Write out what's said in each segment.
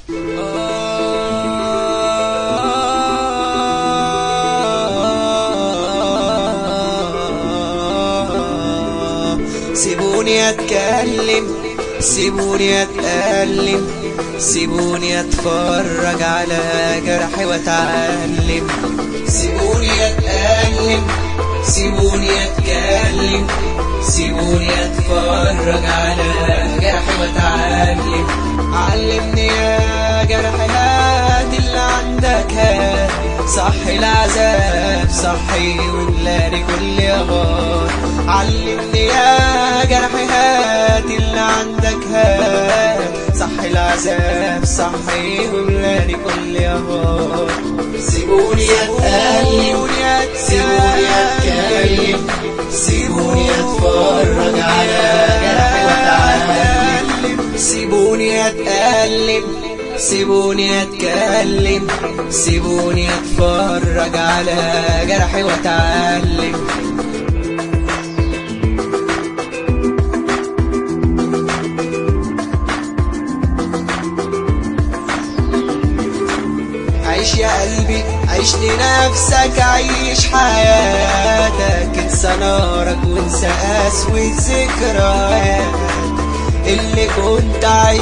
سيبوني اتكلم سيبوني اتألم سيبوني اتفرج على جرحي واتعلم سيبوني اتألم سيبوني اتكلم سيبوني اتفرج على جرحي واتعلم علمني يا جرحي هات اللي عندك هات صحي العذاب صحي وملاني كل يغار علمني يا جرحي هات اللي عندك هات صحي العذاب صحي وملاني كل يغار سيبوني اتألم سيبوني اتكلم سيبوني اتفرج على جرحي واتعلم سيبوني اتألم سيبوني اتكلم سيبوني اتفرج على جرحي واتعلم عيش يا قلبي عيش لنفسك عيش حياتك انسى نارك وانسى قسوة ذكرياتك اللي كنت عايش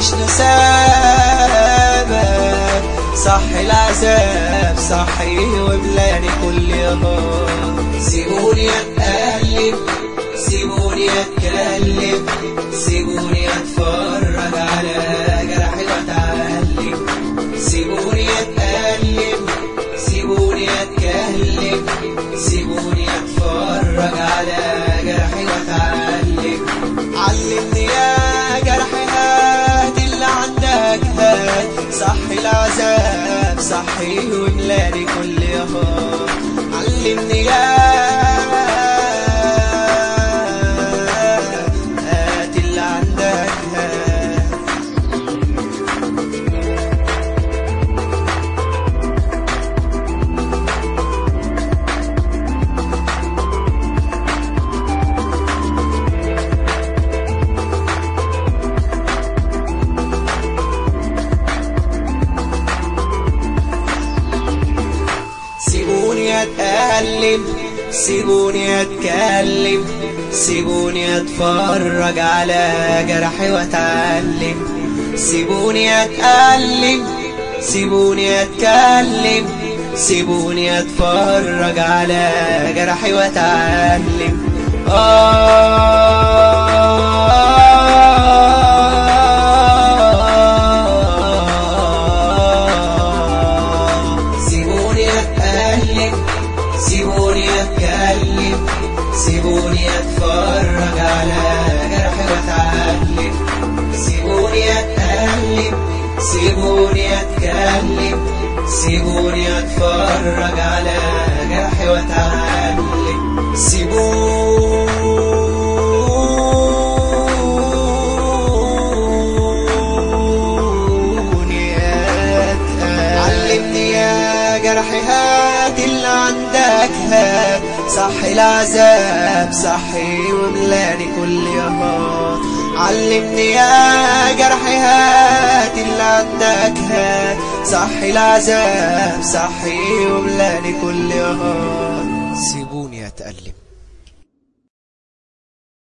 نسابك صح العذاب صحي وملاني كل يهار سيبوني اتألم سيبوني اتكلم سيبوني اتفرج على جرحي واتعلم سيبوني اتألم سيبوني اتكلم سيبوني اتفرج على جرحي واتعلم علمني يا جرحي هات اللي عندك هات صحي العذاب صحي وملاني كل يهار علمني يا هات اللي عندك هات سيبوني اتألم سيبوني اتكلم سيبوني اتفرج على جرحي واتعلم سيبوني اتألم سيبوني اتكلم سيبوني اتفرج على جرحي واتعلم آه سيبوني اتألم سيبوني اتكلم سيبوني اتفرج على جرحي واتعلم سيبوني اتألم سيبوني اتكلم سيبوني اتفرج على جرحي واتعلم سيبوني اتألم علمني يا جرحي هات اللي عندك هات صحي العذاب صحي وملاني كل يهات علمني يا جرحي هات اللي عندك هات صحي العذاب صحي وملاني كل يهات